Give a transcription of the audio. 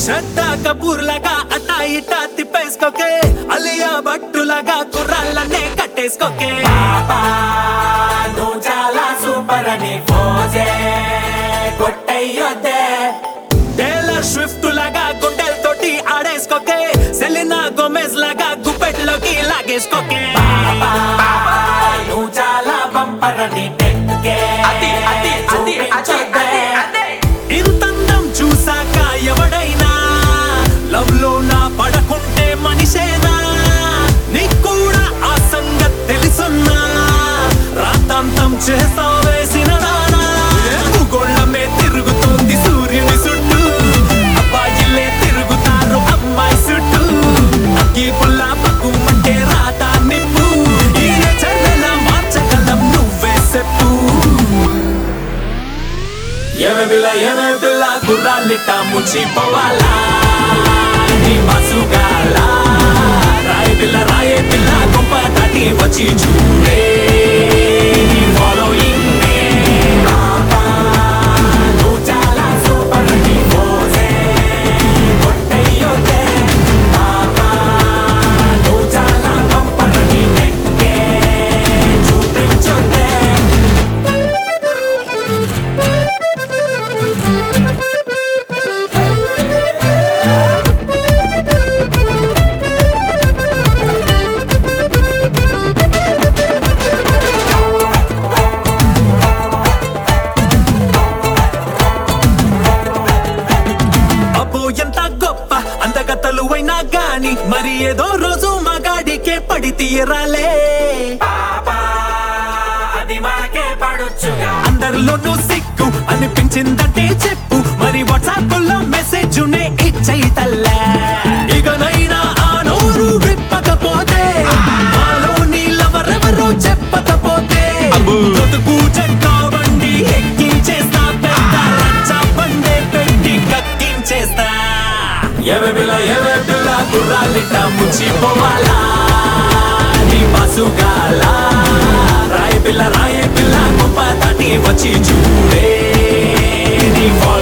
శ్రద్ధ కపూర్ లాగా అటా ఇటా తిప్పేసుకోకే అలియా భట్టులాగా కుర్రాళ్ళనే కట్టేసుకోకే పాపా నువ్వు చాలా సూపర్ అని పోజే కొట్టయ్యొద్దే టేలర్ స్విఫ్ట్ లాగా గుండెలతోటి ఆడేసుకోకే సెలినా గోమెజ్ లాగా గుప్పెట్లోకి లాగేసుకోకే నువ్వు చాలా బంపర్ అని టెక్కే అది అది అది అది అది అదే ఇంతందం చూసాక ఎవడైనా లవ్ లో నా పడకుంటే మనిషేనా నీకు కూడా ఆ సంగతి తెలుసున్నా రాతాంతం చేస్తా వేసిన నానా భూగోళమే తిరుగుతోంది సూర్యుని చుట్టూ అబ్బాయిలే తిరుగుతారు అమ్మాయి చుట్టూ అగ్గి పుల్ల పక్కుమంటే రాత నిప్పు ఈ చర్యల మార్చగలం నువ్వే చెప్పు ఎవ పిల్ల ఎవ పిల్ల గుర్రాలిట ముచ్చిపోవాలా నీ మసుగాల రాయ పిల్ల రాయే పిల్ల గొప్ప దాటి వచ్చి చూడే ఫాలోయింగ్ నువ్వు చాలా సూపర్ అని పోజే కొట్టయ్యొద్దే పాపా నువ్వు చాలా బంపర్ అని టెక్కే చూపించొద్దే అబ్బో ఎంత గొప్ప అందగతలు అయినా గాని మరి ఏదో రోజు మగాడికే పడి తీయరాలే పాపా అది మాకే పడొచ్చుగా అందరిలోనూ సిగ్గు అనిపించిందంటే చెప్పు మరి వాట్సాప్ లో మెసేజ్ నే ఇచ్చయి తల్లే ఇకనైనా ఆ నోరు విప్పకపోతే మాలో నీళ్ళవరెవరో చెప్పకపోతే బతుకు చెక్క బండి ఎక్కించేస్తా పెద్ద రచ్చ బండే పెట్టి కక్కించేస్తా ఎవ పిల్ల ఎవ పిల్ల గుర్రాలిట ముచ్చిపోవాలా నీ మసుగాల రాయ పిల్ల రాయ పిల్ల గొప్ప దాటి వచ్చి చూడే నీ